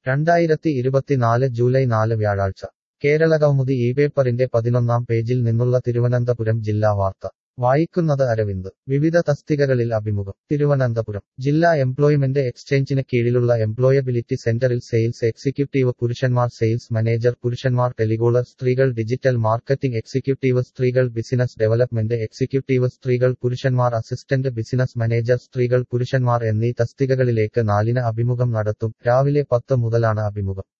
രണ്ടായിരത്തി ഇരുപത്തിനാല് ജൂലൈ നാല് വ്യാഴാഴ്ച കേരളകൗമുദി ഈ പേപ്പറിന്റെ പതിനൊന്നാം പേജിൽ നിന്നുള്ള തിരുവനന്തപുരം ജില്ലാ വാർത്ത വായിക്കുന്നത് അരവിന്ദ് വിവിധ തസ്തികകളിൽ അഭിമുഖം തിരുവനന്തപുരം ജില്ലാ എംപ്ലോയ്മെന്റ് എക്സ്ചേഞ്ചിന് കീഴിലുള്ള എംപ്ലോയബിലിറ്റി സെന്ററിൽ സെയിൽസ് എക്സിക്യൂട്ടീവ് പുരുഷന്മാർ സെയിൽസ് മാനേജർ പുരുഷന്മാർ ടെലികോളർ സ്ത്രീകൾ ഡിജിറ്റൽ മാർക്കറ്റിംഗ് എക്സിക്യൂട്ടീവ് സ്ത്രീകൾ ബിസിനസ് ഡെവലപ്മെന്റ് എക്സിക്യൂട്ടീവ് സ്ത്രീകൾ പുരുഷന്മാർ അസിസ്റ്റന്റ് ബിസിനസ് മാനേജർ സ്ത്രീകൾ പുരുഷന്മാർ എന്നീ തസ്തികകളിലേക്ക് നാലിന് അഭിമുഖം നടത്തും രാവിലെ പത്ത് മുതലാണ് അഭിമുഖം